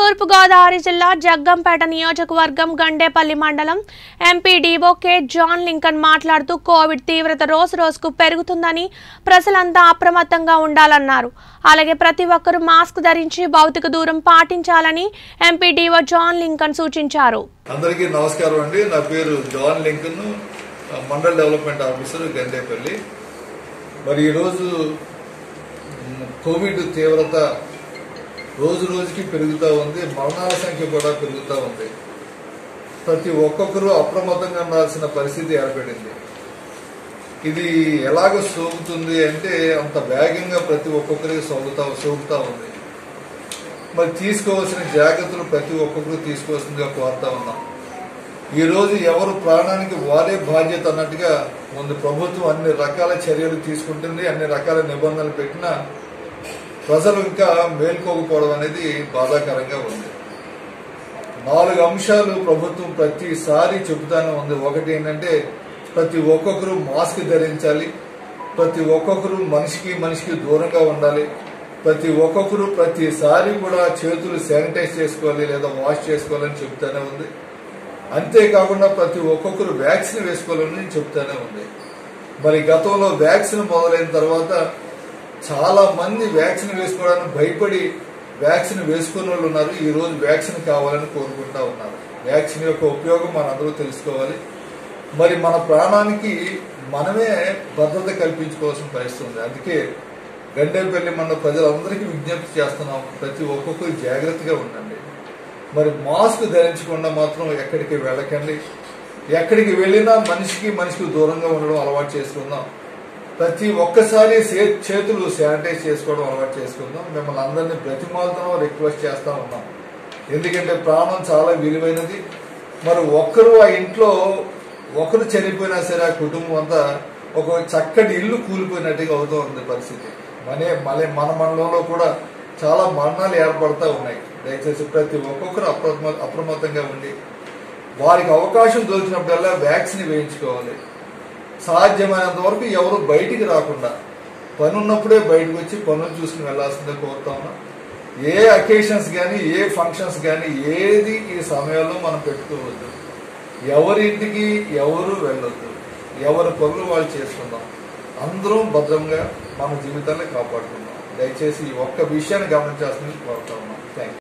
తూర్పుగోదావరి జిల్లా జగ్గంపేట నియోజకవర్గం గండేపల్లి మండలం ఎంపీడీఓ కె జాన్ లింకన్ మాట్లాడుతూ కోవిడ్ తీవ్రత రోజు రోజుకు పెరుగుతుందని ప్రజలంతా అప్రమత్తంగా ఉండాలన్నారు అలాగే ప్రతి ఒక్కరూ మాస్క్ ధరించి భౌతిక దూరం పాటించాలని ఎంపీడీఓ జాన్ లింకన్ సూచించారు అందరికీ నమస్కారం అండి నా పేరు John Lincoln mandal development officer Gandepalli మరి ఈరోజు మ్, కోవిడ్ తీవ్రత రోజు రోజుకి పెరుగుతూ ఉంది మరణాల సంఖ్య కూడా పెరుగుతూ ఉంది ప్రతి ఒక్కొక్కరు అప్రమత్తంగా ఉండాల్సిన పరిస్థితి ఏర్పడింది ఇది ఎలాగ సోకుతుంది అంటే అంత వేగంగా ప్రతి ఒక్కొక్కరికి సోకుతా సోకుతా ఉంది మరి తీసుకోవాల్సిన జాగ్రత్తలు ప్రతి ఒక్కొక్కరు తీసుకోవాల్సిందిగా కోరుతా ఉన్నాం ఈ రోజు ఎవరు ప్రాణానికి వారే బాధ్యత అన్నట్టుగా ముందు ప్రభుత్వం అన్ని రకాల చర్యలు తీసుకుంటుంది అన్ని రకాల నిబంధనలు పెట్టినా ప్రజలు ఇంకా మేల్కోకపోవడం అనేది బాధాకరంగా ఉంది నాలుగు అంశాలు ప్రభుత్వం ప్రతిసారి చెబుతానే ఉంది ఒకటి ఏంటంటే ప్రతి ఒక్కొక్కరు మాస్క్ ధరించాలి ప్రతి ఒక్కొక్కరు మనిషికి మనిషికి దూరంగా ఉండాలి ప్రతి ఒక్కొక్కరు ప్రతిసారి కూడా చేతులు శానిటైజ్ చేసుకోవాలి లేదా వాష్ చేసుకోవాలని చెబుతానే ఉంది అంతేకాకుండా ప్రతి ఒక్కొక్కరు వ్యాక్సిన్ వేసుకోవాలని చెబుతానే ఉంది మరి గతంలో వ్యాక్సిన్ మొదలైన తర్వాత చాలా మంది వ్యాక్సిన్ వేసుకోవడానికి భయపడి వ్యాక్సిన్ వేసుకున్న వాళ్ళు ఉన్నారు ఈ రోజు వ్యాక్సిన్ కావాలని కోరుకుంటా ఉన్నారు వ్యాక్సిన్ యొక్క ఉపయోగం మనందరూ తెలుసుకోవాలి మరి మన ప్రాణానికి మనమే భద్రత కల్పించుకోవాల్సిన పరిస్థితి ఉంది అందుకే గండేపల్లి మన ప్రజలందరికీ విజ్ఞప్తి చేస్తున్నాం ప్రతి ఒక్కొక్కరు జాగ్రత్తగా ఉండండి మరి మాస్క్ ధరించకుండా మాత్రం ఎక్కడికి వెళ్ళకండి ఎక్కడికి వెళ్ళినా మనిషికి మనిషికి దూరంగా ఉండడం అలవాటు చేసుకుందాం ప్రతి ఒక్కసారి సే- చేతులు శానిటైజ్ చేసుకోవడం అలవాటు చేసుకుందాం మిమ్మల్ని అందరినీ బ్రతిమాలతో రిక్వెస్ట్ చేస్తా ఉన్నాం ఎందుకంటే ప్రాణం చాలా విలువైనది మరి ఒక్కరు ఆ ఇంట్లో ఒకరు చనిపోయినా సరే ఆ కుటుంబం అంతా ఒక చక్కటి ఇల్లు కూలిపోయినట్టుగా అవుతూ ఉంది పరిస్థితి మనే మళ్ళీ మన మండలంలో కూడా చాలా మరణాలు ఏర్పడతా ఉన్నాయి దయచేసి ప్రతి ఒక్కొక్కరు అప్రమ అప్రమత్తంగా ఉండి వారికి అవకాశం దొరికినప్పుడల్లా వ్యాక్సిన్ వేయించుకోవాలి సాధ్యమైనంత వరకు ఎవరు బయటికి రాకుండా పని ఉన్నప్పుడే బయటకు వచ్చి పనులు చూసుకుని వెళ్లాల్సిందే కోరుతా ఉన్నాం ఏ అకేషన్స్ కానీ ఏ ఫంక్షన్స్ కానీ ఏది ఈ సమయంలో మనం పెట్టుకోవద్దు ఎవరింటికి ఎవరు వెళ్ళొద్దు ఎవరి పనులు వాళ్ళు చేసుకుందాం అందరం భద్రంగా మన జీవితాన్ని కాపాడుకుందాం దయచేసి ఈ ఒక్క విషయాన్ని గమనించాల్సింది కోరుతా ఉన్నాం థ్యాంక్